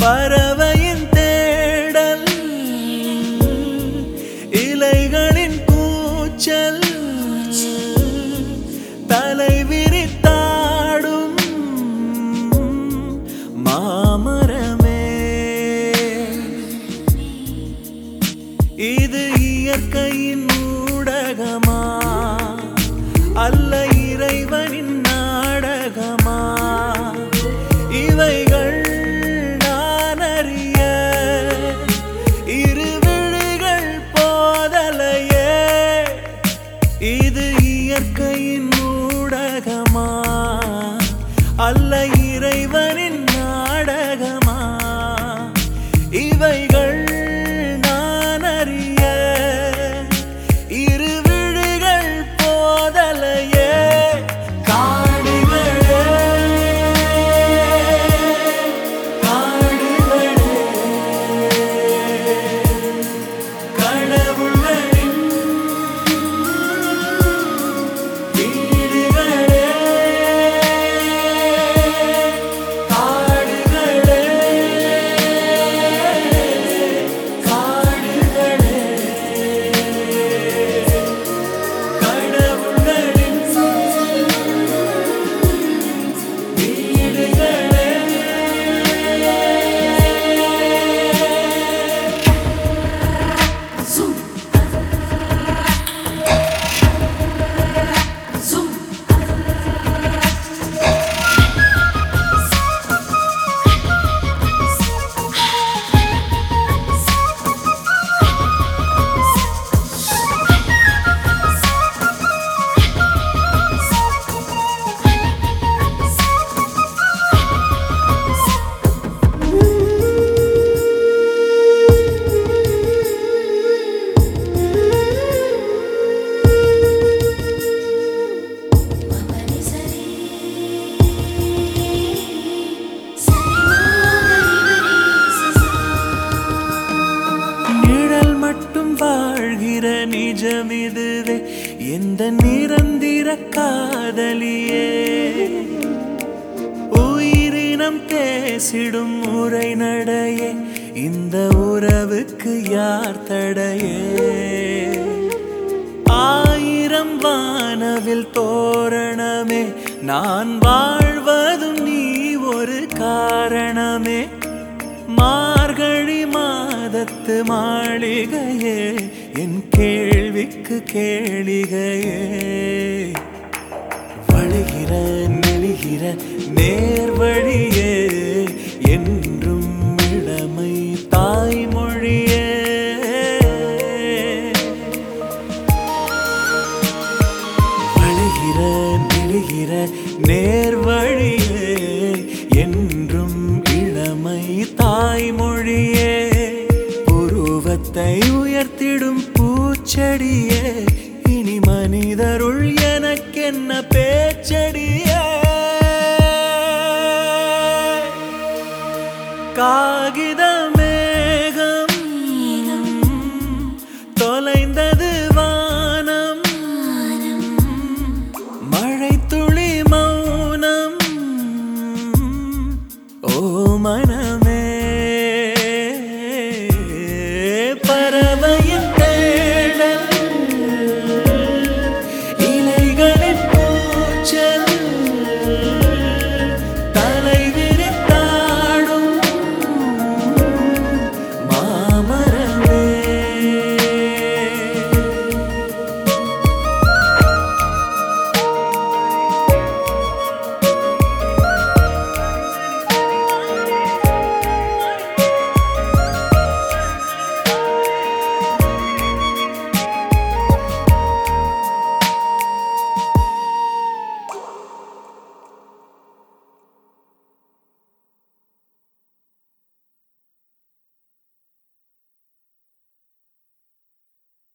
பறவையின் தேடல் இலைகளின் கூச்சல் தலை விரித்தாடும் மாமரமே இது இயற்கையின் ஊடகமா அல்ல இறைவனின் நாடகமா இவைகள் நான் அறிய இரு விழிகள் போதலையே இது இயற்கையின் ஊடகமா அல்ல இறைவனின் நாடகமா இவைகள் நான் அறிய இரு விழிகள் போதலையே காடுகளே காடுகளே கடவுள்களின் வீடுகளே காடுகளே காடுகளே கடவுள்களின் வீடுகளே Zoom. Zoom. Mapani sari. Sari magari sasa. நிழல் மட்டும் வாழ்கிற நிஜம் இதுவே எந்த நிரந்திர காதலியே உயிரினம் பேசிடும் உரை நடையே இந்த உறவுக்கு யார் தடையே ஆயிரம் வானவில் தோரணமே நான் வாழ்வதும் நீ ஒரு காரணமே மார்கழி மாதத்து மாளிகையே என் கேள்விக்கு கேளிகையே வழிகிற நெளிகிற நேர்வழியே என்றும் இளமை தாய்மொழியே வழிகிற நெளிகிற நேர்வழியே என்றும் இளமை தாய்மொழியே புருவத்தை உயர்த்திடும் பூச்செடியே இனி மனிதருள் எனக்கென்ன பேச்சடியே காகித மேகம் தொலைந்தது வானம் மழை துளி மௌனம் ஓ மனி